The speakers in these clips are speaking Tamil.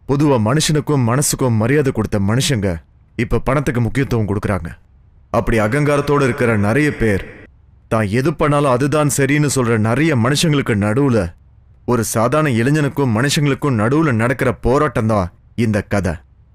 பொதுவா மனுஷனுக்கும் மனசுக்கும் மரியாதை கொடுத்த மனுஷங்க இப்ப பணத்துக்கு முக்கியத்துவம் கொடுக்கறாங்க அப்படி அகங்காரத்தோட இருக்கிற நிறைய பேர் தான் எது பண்ணாலும் அதுதான் சரின்னு சொல்ற நிறைய மனுஷங்களுக்கு நடுவுல ஒரு சாதாரண இளைஞனுக்கும் மனுஷங்களுக்கும் நடுவுல நடக்கிற போராட்டம் தான் இந்த கதை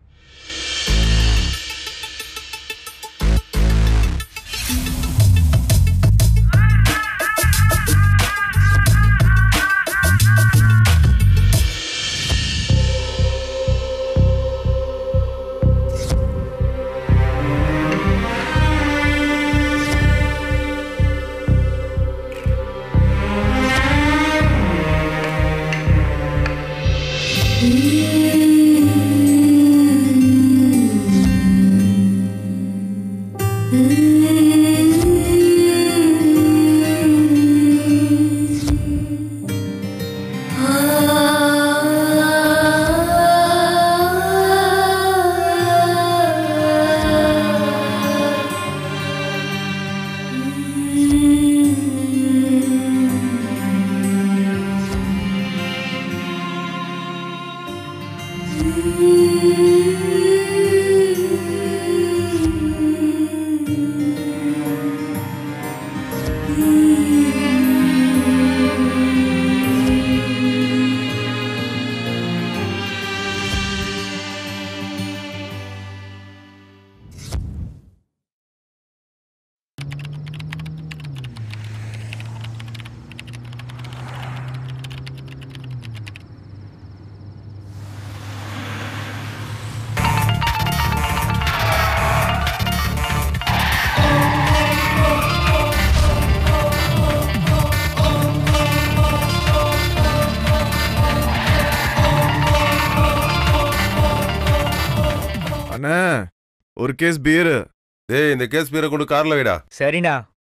அண்ணா ஒரு கேஸ் பீர் டேய் இந்த கேஸ் பேரை கொண்டு கார்ல வைடா சரிண்ணா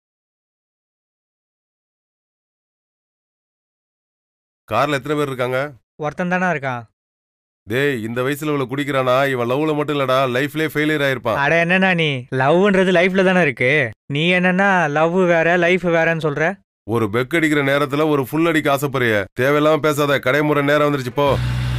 கார்ல எத்தனை பேர் இருக்காங்க ஒருத்தன் தானே இருக்கான் டேய் இந்த வயசுல இவ்வளவு குடிக்கிறானா இவன் லவ்ல மட்டும் இல்லடா லைஃப்லயே ஃபெயிலியர் ஆயிருப்பான் அட என்னண்ணா நீ லவ்ன்றது லைஃப்ல தானே இருக்கு நீ என்னன்னா லவ் வேற லைஃப் வேறன்னு சொல்ற ஒரு பெக் அடிக்கிற நேரத்துல ஒரு ஃபுல் அடிக்க ஆசைப்படுறிய தேவையில்லாம பேசாத கடைமுறை நேரம் வந்துருச்சு போ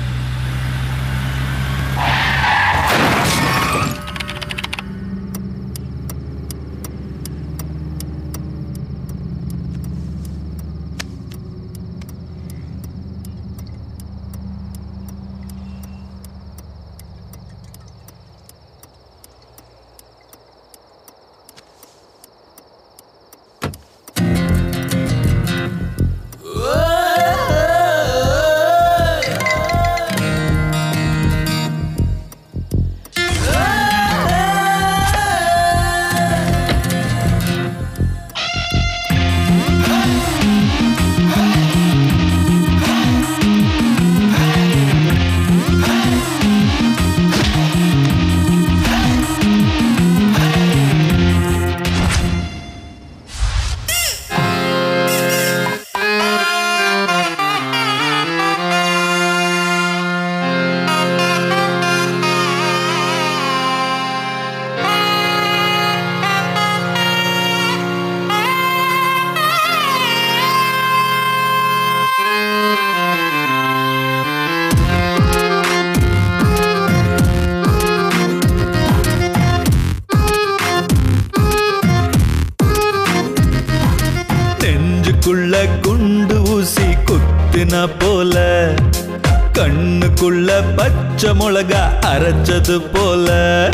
நெஞ்சுக்குள்ள குண்டு ஊசி குத்தின போல கண்ணுக்குள்ள பச்சை மிளகா அரைச்சது போல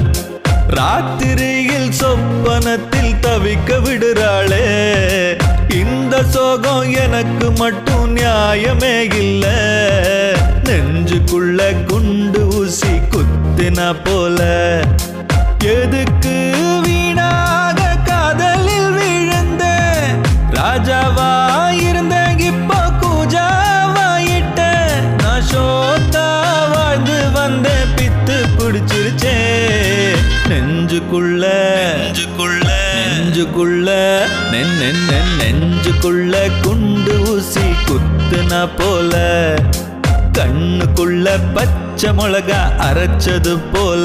ராத்திரியில் சொப்பனத்தில் தவிக்க விடுறாளே இந்த சோகம் எனக்கு மட்டும் நியாயமே இல்ல நெஞ்சுக்குள்ள குண்டு ஊசி குத்தின போல எதுக்கு வீணாக காதலில் விழுந்த ராஜாவா இருந்த இப்போ கூஜாவாயிட்ட நான் சோத்தா வாழ்ந்து வந்த பித்து பிடிச்சிருச்சே நெஞ்சுக்குள்ள நெஞ்சுக்குள்ள நெஞ்சுக்குள்ள நென் நென் நென் நெஞ்சுக்குள்ள குண்டு ஊசி குத்துன போல கண்ணுக்குள்ள பச்சை மிளகா அரைச்சது போல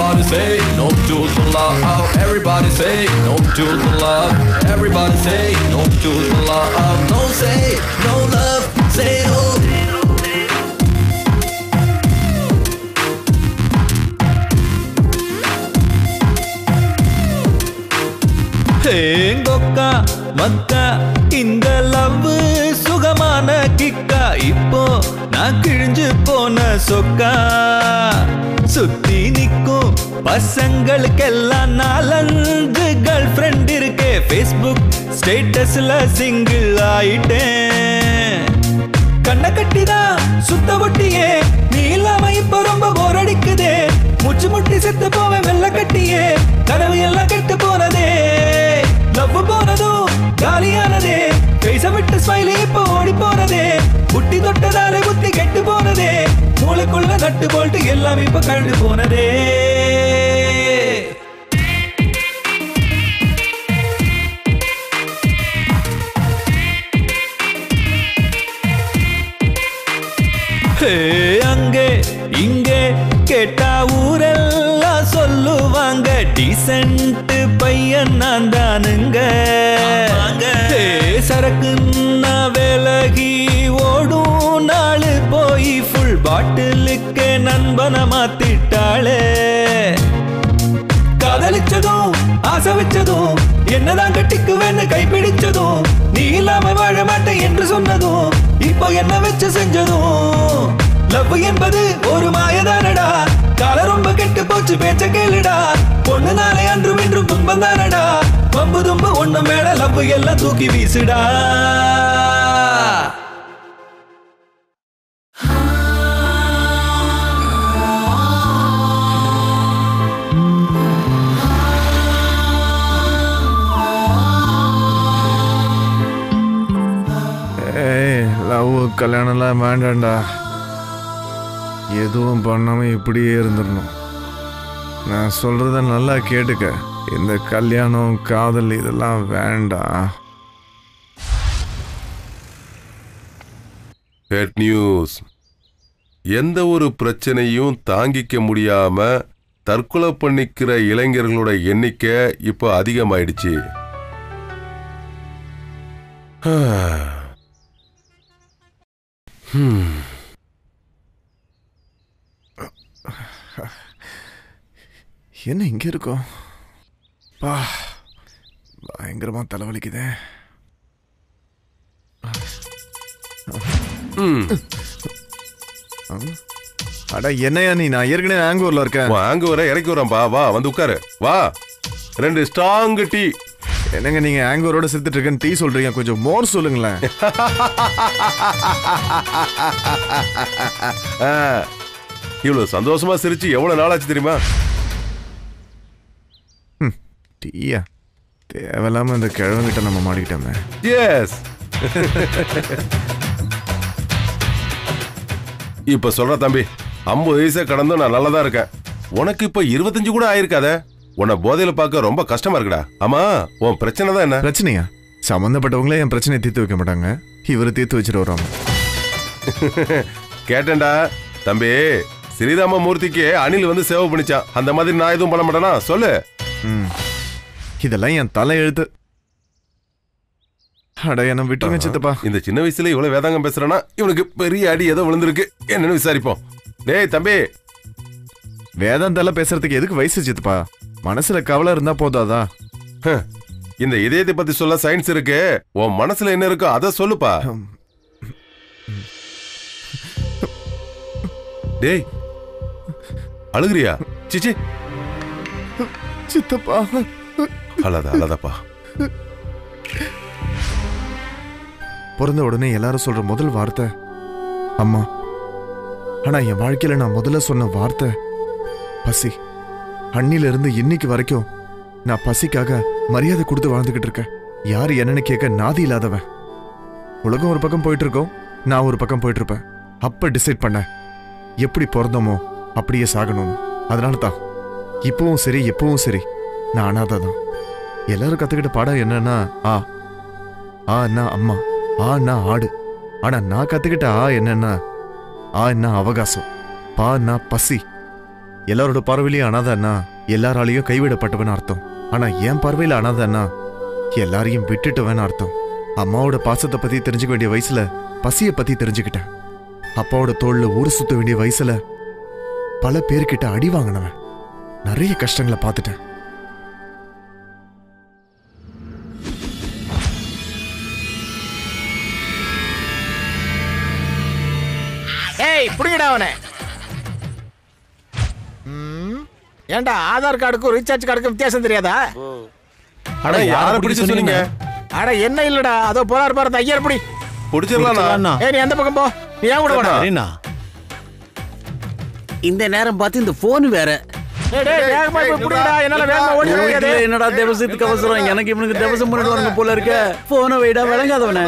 Everybody say no to the love. Everybody say no to the love. Everybody say no to the love. No say no love. Say no. ஹேங்கொக்கா மக்கா இந்த லவ் சுகமான கிக்கா இப்போ நான் கிழிஞ்சு போன சொக்கா சுத்தி நிக்கும் பசங்களுக்கெல்லாம் நாலஞ்சு கேர்ள் ஃப்ரெண்ட் இருக்கே ஃபேஸ்புக் ஸ்டேட்டஸ்ல சிங்கிள் ஆயிட்டேன் கண்ணை கட்டிதான் சுத்த ஒட்டியே நீ இல்லாம இப்ப ரொம்ப போர் அடிக்குதே முச்சு முட்டி செத்து போவேன் வெள்ள கட்டியே கனவு எல்லாம் கெட்டு போனதே லவ் போனதும் காலியானதே பேச விட்டு ஸ்மைலி இப்ப ஓடி போனதே புட்டி தொட்டதாலே புத்தி கெட்டு போனதே மூளைக்குள்ள நட்டு போல்ட்டு எல்லாம் இப்ப கழண்டு போனதே ஹே, அங்கே இங்கே கேட்டா ஊரெல்லாம் சொல்லுவாங்க டீசென்ட் பையன் நான் தானுங்க ஹே, சரக்குன்னா விலகி ஓடும் நாள் போய் ஃபுல் பாட்டிலுக்கு நண்பனை மாத்திட்டாளே காதலிச்சதும் ஆசை வச்சதும் என்னதான் கட்டிக்குவேன்னு கைப்பிடிச்சதும் நீ இல்லாம வாழ மாட்டேன் என்று சொன்னதும் இப்போ என்ன வச்சு செஞ்சதும் லவ் என்பது ஒரு மாயதானடா கால ரொம்ப கெட்டு போச்சு பேச்ச கேளுடா பொண்ணு நாளை அன்றும் இன்றும் துன்பம் தானடா பம்பு தும்பு ஒண்ணு மேல லவ் எல்லாம் தூக்கி வீசுடா ஏய் லவ் கல்யாணம்லாம் வேண்டாம்டா எதுவும் பண்ணாம இப்படியே இருந்துடணும் நான் சொல்றத நல்லா கேட்டுக்க இந்த கல்யாணம் காதல் இதெல்லாம் வேண்டாம் ஹெட் நியூஸ் எந்த ஒரு பிரச்சனையும் தாங்கிக்க முடியாம தற்கொலை பண்ணிக்கிற இளைஞர்களோட எண்ணிக்கை இப்போ அதிகமாயிடுச்சு ஹம். என்ன இங்க இருக்கோம் பா பயங்கரமா தலைவலிக்குதே ம். அட என்னையா நீ நான் ஏற்கனவே ஆங்கூர்ல இருக்கேன் உன் ஆங்கு வர இறக்கி வரேன்பா வா வந்து உட்காரு வா ரெண்டு ஸ்ட்ராங் டீ என்னங்க நீங்க ஆங்கூரோட செத்துட்டு இருக்கேன்னு டீ சொல்றீங்க கொஞ்சம் மோர் சொல்லுங்களேன் ஆ, இவ்வளவு சந்தோஷமா சிரிச்சு எவ்வளவு நாளாச்சு தெரியுமா டீயா தேவையில்லாம இந்த கிழவங்கிட்ட நம்ம மாட்டிக்கிட்டோமே எஸ் இப்ப சொல்ற தம்பி ஐம்பது வயசை கடந்தும் நான் நல்லதா இருக்கேன் உனக்கு இப்ப இருபத்தஞ்சு கூட ஆயிருக்காதே உன்னை போதையில பார்க்க ரொம்ப கஷ்டமா இருக்குடா ஆமா உன் பிரச்சனை தான் என்ன பிரச்சனையா சம்பந்தப்பட்டவங்களே என் பிரச்சனையை தீர்த்து வைக்க மாட்டாங்க இவரு தீர்த்து வச்சுட்டு வராம கேட்டேன்டா தம்பி ஸ்ரீராம மூர்த்திக்கு அணில் வந்து சேவை பண்ணிச்சான் அந்த மாதிரி நான் எதுவும் பண்ண மாட்டேனா சொல்லு ம். இதெல்லாம் என் தலை எழுத்து அட என்ன விட்டுருங்க சித்தப்பா இந்த சின்ன வயசுல இவ்வளவு வேதாங்கம் பேசுறானா இவனுக்கு பெரிய அடி ஏதோ விழுந்திருக்கு என்னன்னு விசாரிப்போம் டேய் தம்பி வேதாந்தால பேசுறதுக்கு எதுக்கு வயசு சித்தப்பா மனசுல கவலை இருந்தா போதாதா ஹம், இந்த இதயத்தை பத்தி சொல்ல சயின்ஸ் இருக்கு உன் மனசுல என்ன இருக்கோ அதை சொல்லுப்பா டேய் அழுகுறியா சிச்சி சித்தப்பா அழாத அழாதப்பா பிறந்த உடனே எல்லாரும் சொல்ற முதல் வார்த்தை அம்மா ஆனா என் வாழ்க்கையில நான் முதல்ல சொன்ன வார்த்தை பசி அன்னில இருந்து இன்னைக்கு வரைக்கும் நான் பசிக்காக மரியாதை கொடுத்து வாழ்ந்துகிட்டு இருக்கேன் யார் என்னன்னு கேட்க நாதி இல்லாதவன் உலகம் ஒரு பக்கம் போயிட்டு இருக்கோம் நான் ஒரு பக்கம் போயிட்டு இருப்பேன் அப்ப டிசைட் பண்ணேன் எப்படி பிறந்தோமோ அப்படியே சாகணும்னு அதனால தான் இப்பவும் சரி எப்பவும் சரி நான் அனாதை தான் எல்லாரும் கத்துக்கிட்ட பாடம் என்னன்னா ஆ ஆன்னா அம்மா ஆன்னா ஆடு ஆனா நான் கத்துக்கிட்ட ஆ என்னன்னா ஆன்னா அவகாசம் பான்னா பசி எல்லாரோட பார்வையிலையும் அனாதன்னா எல்லாராலையும் கைவிடப்பட்டவன் அர்த்தம் ஆனா என் பார்வையில அனாதன்னா எல்லாரையும் விட்டுட்டவன் அர்த்தம் அம்மாவோட பாசத்தை பத்தி தெரிஞ்சுக்க வேண்டிய வயசுல பசிய பத்தி தெரிஞ்சுக்கிட்டேன் அப்பாவோட தோல்ல ஊர் சுத்த வேண்டிய வயசுல பல பேர்கிட்ட அடி வாங்கினவன் நிறைய கஷ்டங்களை பார்த்துட்டேன் ஏய் புடிங்கடா அவனை ம், ஏன்டா ஆதார் கார்டுக்கும் ரீசார்ஜ் கார்டுக்கும் வித்தியாசம் தெரியாதா அட யார பிடிச்சு சொன்னீங்க அட என்ன இல்லடா அதோ போறாரு பாரு ஐயர் புடி பிடிச்சிடலாம் ஏய் நீ எந்த பக்கம் போ நீ ஏன் கூட போடா சரிண்ணா இந்த நேரம் பார்த்து இந்த போன் வேற டேய் டேய் வேகமா போய் புடிங்கடா என்னால வேகமா ஓடி வர முடியாது வீட்டுல என்னடா தேவசத்துக்கு அவசரம் எனக்கு இவனுக்கு தேவசம் பண்ணிட்டு வரணும் போல இருக்க போனை வைடா விளங்காதவன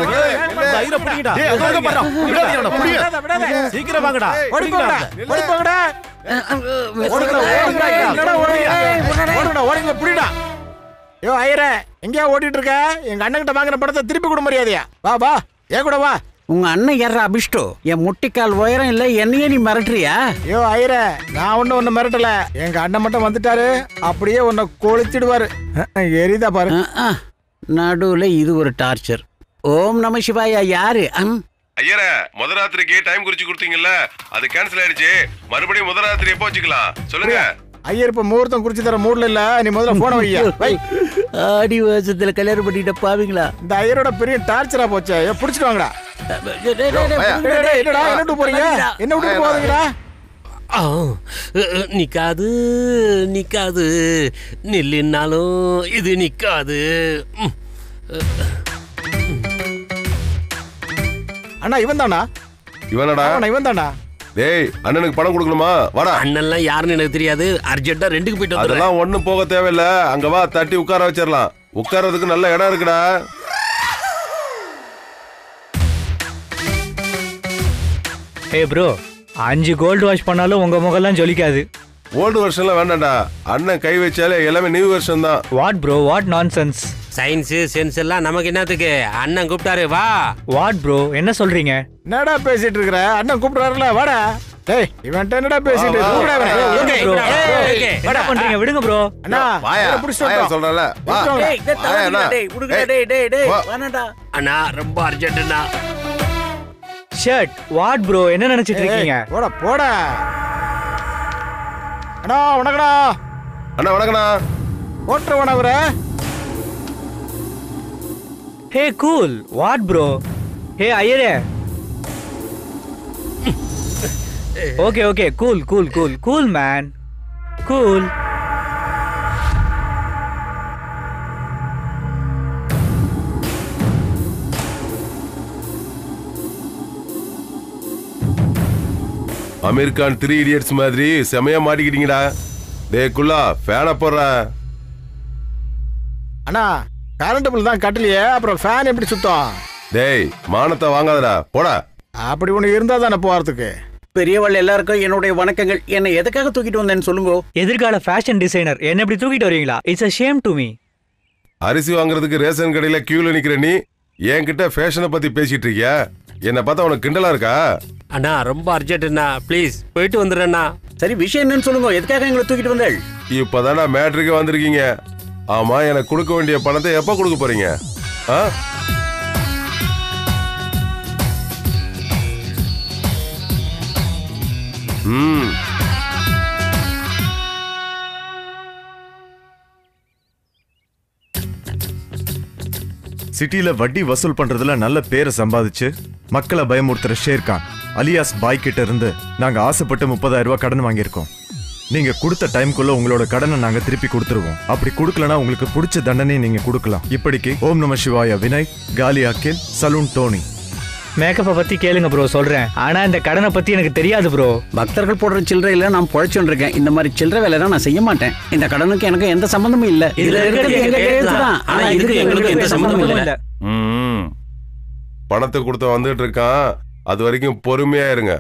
விடாத, விடாத. சீக்கிரம் வாங்கடா ஓடி போங்கடா ஓடி போங்கடா ஓடுங்கடா ஓடுங்கடா என்னடா ஓடுங்க ஓடுங்கடா ஓடுங்க புடிடா யோ ஐயரே எங்கேயா ஓடிட்டு இருக்க எங்க அண்ணன்கிட்ட வாங்கின படத்தை திருப்பி கொடு மரியாதையா வா வா ஏன் கூட வா உங்க அண்ணன் யாரா அபிஷ்டோ என் முட்டிக்கால் உயரம் இல்ல என்னையே நீ மிரட்டுறியா ஐயோ ஐயரே நான் ஒன்றும் ஒன்று மிரட்டல எங்க அண்ணன் மட்டும் வந்துட்டாரு அப்படியே உன்னை கொளுத்திடுவாரு அஹ், எரிதா பாரு அஹ், அஹ். நடுவுல இது ஒரு டார்ச்சர் ஓம் நம சிவாயா யாரு அம் ஐயரே முத ராத்திரிக்கு டைம் குறிச்சு கொடுத்தீங்கல்ல அது கேன்சல் ஆயிடுச்சு மறுபடியும் முத ராத்திரி எப்போ வச்சுக்கலாம் சொல்லுங்க ஐயர் இப்ப முகூர்த்தம் குறிச்சு தர மூடல இல்ல நீ முதல்ல போன வையா வை ஆடி வருஷத்துல கல்யாணம் பண்ணிட்ட பாவீங்களா இந்த ஐயரோட பெரிய டார்ச்சரா போச்சு ஐயோ, புடிச்சிட்டு வாங்கடா டேய், டேய், டேய், டேய், டேய், டேய், என்னடா என்ன விட்டு போறீங்க என்ன விட்டு போறீங்கடா ஆ, நிக்காது நிக்காது நில்லுனாலும் இது நிக்காது ம். அண்ணா இவன் தானா இவனடா இவன் தானா டேய் அண்ணனுக்கு பணம் கொடுக்கணுமா வாடா அண்ணன்லாம் யாருன்னு எனக்கு தெரியாது அர்ஜென்ட்டா ரெண்டுக்கு போயிட்டு வந்துடுறேன் அதெல்லாம் ஒண்ணும் போக தேவையில்ல அங்க வா தட்டி உட்கார வச்சிடலாம் உட்கார்றதுக்கு நல்ல இடம் இருக்குடா ஏ ப்ரோ அஞ்சு கோல்டு வாஷ் பண்ணாலும் உங்க முகம்லாம் ஜொலிக்காது ஓல்டு வருஷம்லாம் வேண்டாம்டா அண்ணன் கை வச்சாலே எல்லாமே நியூ வருஷம் தான் what bro what nonsense science sense எல்லாம் நமக்கு என்னத்துக்கு அண்ணன் கூப்பிட்டாரு வா வாட் ப்ரோ என்ன சொல்றீங்க என்னடா பேசிட்டு இருக்கிற அண்ணன் கூப்பிடுறாருல வாடா டேய் இவன்ட்ட என்னடா பேசிட்டு வா, வா. கூப்பிடா இவனை. ஓகே ப்ரோ என்ன பண்றீங்க விடுங்க ப்ரோ அண்ணா வாயா இவனை புடிச்சிட்டு வாயா வந்துட்டோம். சொல்றல வா புடிச்சிட்டு டேய், டேய், வாயா, அண்ணா. டேய், விடுங்கடா, ஏய், டேய், டேய், டேய், வா. வேணாம்டா. அண்ணா ரொம்ப அர்ஜென்ட்னா ஷர்ட் வாட் ப்ரோ என்ன நினைச்சிட்டு இருக்கீங்க ஏய், போடா போடா அண்ணா வணக்கண்ணா அண்ணா வணக்கண்ணா ஓட்டுற வணவர hey cool what bro hey ஐயரே okay okay cool cool cool cool man cool Aamir Khan Three Idiots மாதிரி செமையா மாட்டிக்கிட்டீங்கடா டேய் குல்லா ஃபேனை போடுற அண்ணா கரண்ட் பில் தான் கட்டலையே அப்புறம் ஃபேன் எப்படி சுத்தம் டேய் மானத்தை வாங்காதடா போடா அப்படி ஒன்று இருந்தா தானே போறதுக்கு பெரியவள் எல்லாருக்கும் என்னுடைய வணக்கங்கள் என்னை எதுக்காக தூக்கிட்டு வந்தேன்னு சொல்லுங்க எதிர்கால ஃபேஷன் டிசைனர் என்ன இப்படி தூக்கிட்டு வருவீங்களா it's a shame to me அரிசி வாங்குறதுக்கு ரேஷன் கடையில கியூல நிக்கிற நீ என்கிட்ட ஃபேஷனை பத்தி பேசிட்டு இருக்கியா என்னை பார்த்தா உனக்கு கிண்டலா இருக்கா அண்ணா ரொம்ப அர்ஜென்ட்ண்ணா ப்ளீஸ் போயிட்டு வந்துடுறேண்ணா சரி விஷயம் என்னன்னு சொல்லுங்க எதுக்காக எங்களை தூக்கிட்டு வந்தாள் இப்பதானே மேட்ருக்கு வந்திருக்கீங்க ஆமா எனக்கு கொடுக்க வேண்டிய பணத்தை எப்ப கொடுக்க போறீங்க ஆ ம் சிட்டில வட்டி வசூல் பண்றதுல நல்ல பேரை சம்பாதிச்சு மக்களை பயமுறுத்துற ஷேர்கான் அலியாஸ் பாய் கிட்ட இருந்து நாங்க ஆசைப்பட்டு முப்பதாயிரம் ரூபாய் கடன் வாங்கியிருக்கோம் நீங்க கொடுத்த டைம்குள்ள உங்களோட கடனை நாங்க திருப்பி கொடுத்துருவோம் அப்படி கொடுக்கலனா உங்களுக்கு பிடிச்ச தண்டனை நீங்க கொடுக்கலாம் இப்படிக்கு ஓம் நம சிவாய வினய் காலி அகில் சலூன் டோனி மேக்கப்பை பத்தி கேளுங்க ப்ரோ சொல்றேன் ஆனா இந்த கடனை பத்தி எனக்கு தெரியாது ப்ரோ பக்தர்கள் போடுற சில்லறையில நான் பொழைச்சுட்டு இருக்கேன் இந்த மாதிரி சில்லறை வேலை நான் செய்ய மாட்டேன் இந்த கடனுக்கு எனக்கு எந்த சம்பந்தமும் இல்ல இதுல இருக்கிறது எங்க கையெழுத்து தான். ஆனா இதுக்கு எங்களுக்கு எந்த சம்பந்தமும் இல்ல. ம் பணத்தை கொடுத்த வந்துட்டு இருக்கான் அது வரைக்கும் பொறுமையா இருங்க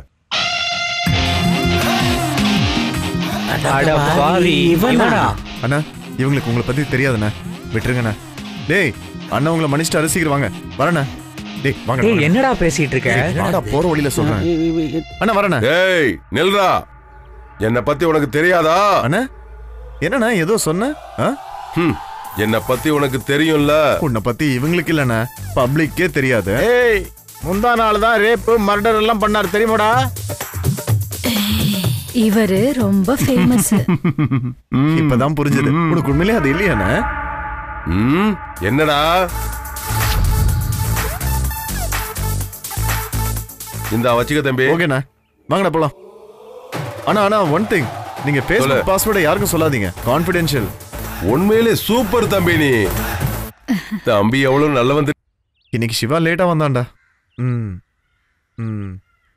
அட பாவி இவனா? இவனா? அண்ணா இவங்களுக்கு உங்களை பத்தி தெரியாதுண்ணே விட்டுருங்கண்ணே டேய் அண்ணா உங்களை மன்னிச்சுட்டு அரிசிக்கிற வாங்க வரண்ணே டேய் வாங்க ஏய் என்னடா பேசிட்டு இருக்க வாடா போற வழியில சொல்றேன் அண்ணா வரண்ணே ஏய் நில்றா என்னை பத்தி உனக்கு தெரியாதா அண்ணா என்னண்ணா ஏதோ சொன்ன ஆ? ஹம், என்னை பத்தி உனக்கு தெரியும்ல உன்னை பத்தி இவங்களுக்கு இல்லண்ணா பப்ளிக்கே தெரியாது ஏய் முந்தா நாள் தான் ரேப்பு மர்டர் எல்லாம் பண்ணாரு தெரியுமாடா இவரு ரொம்ப ஃபேமஸ் இப்பதான் புரிஞ்சது உனக்கு உண்மையிலே அது இல்லையாண்ணா ம், என்னடா இந்த வச்சுக்க தம்பி ஓகேண்ணா வாங்கடா போலாம் அண்ணா அண்ணா ஒன் திங் நீங்க சொல்லு. ஃபேஸ்புக் பாஸ்வேர்டை யாருக்கும் சொல்லாதீங்க கான்ஃபிடென்ஷியல் உண்மையிலே சூப்பர் தம்பி நீ தம்பி எவ்வளவு நல்லவன் தெரி- இன்னைக்கு சிவா லேட்டா வந்தான்டா ம் ம்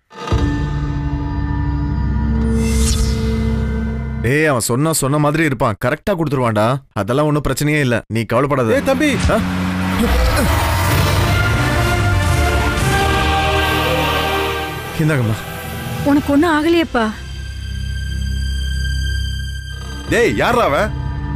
டேய் அவன் சொன்னா சொன்ன மாதிரி இருப்பான் கரெக்டா கொடுத்துருவான்டா அதெல்லாம் ஒன்றும் பிரச்சனையே இல்ல நீ கவலைப்படாத ஏய் தம்பி ஆ? இந்தாங்கம்மா உனக்கு ஒண்ணும் ஆகலையேப்பா டேய் யாரா அவன்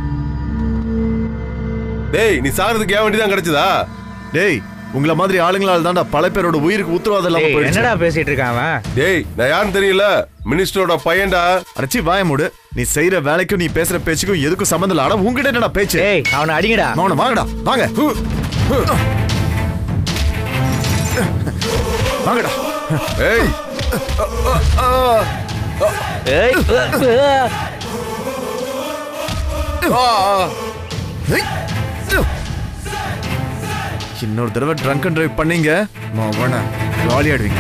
டேய் நீ சாகிறதுக்கு ஏன் வேண்டிதான் கிடைச்சதா டேய் உங்கள மாதிரி ஆளுங்களால தான்டா பல பேரோட உயிருக்கு உத்தரவாதம் இல்லாம ஏய், போயிடுச்சு என்னடா பேசிட்டு இருக்கான் அவன் டேய் நான் யாருன்னு தெரியல மினிஸ்டரோட பையன்டா அரைச்சி வாய மூடு நீ செய்யற வேலைக்கும் நீ பேசுற பேச்சுக்கும் எதுக்கும் சம்மந்தம் இல்ல ஆனா உங்ககிட்ட என்னடா பேச்சு ஏய் அவனை அடிங்கடா மௌனம் வாங்கடா வாங்க வாங்கடா ஏய் ஏய் ஏய். இன்னொரு தடவை ட்ரங்க் அண்ட் டிரைவ் பண்ணீங்க மவன ஜாலி ஆடுவீங்க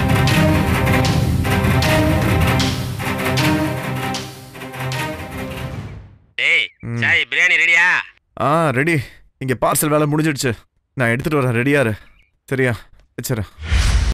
டேய் சாய் பிரியாணி ரெடியா ஆ ரெடி இங்க பார்சல் வேலை முடிஞ்சிடுச்சு நான் எடுத்துட்டு வரேன் ரெடியாரு சரியா வச்சுறேன்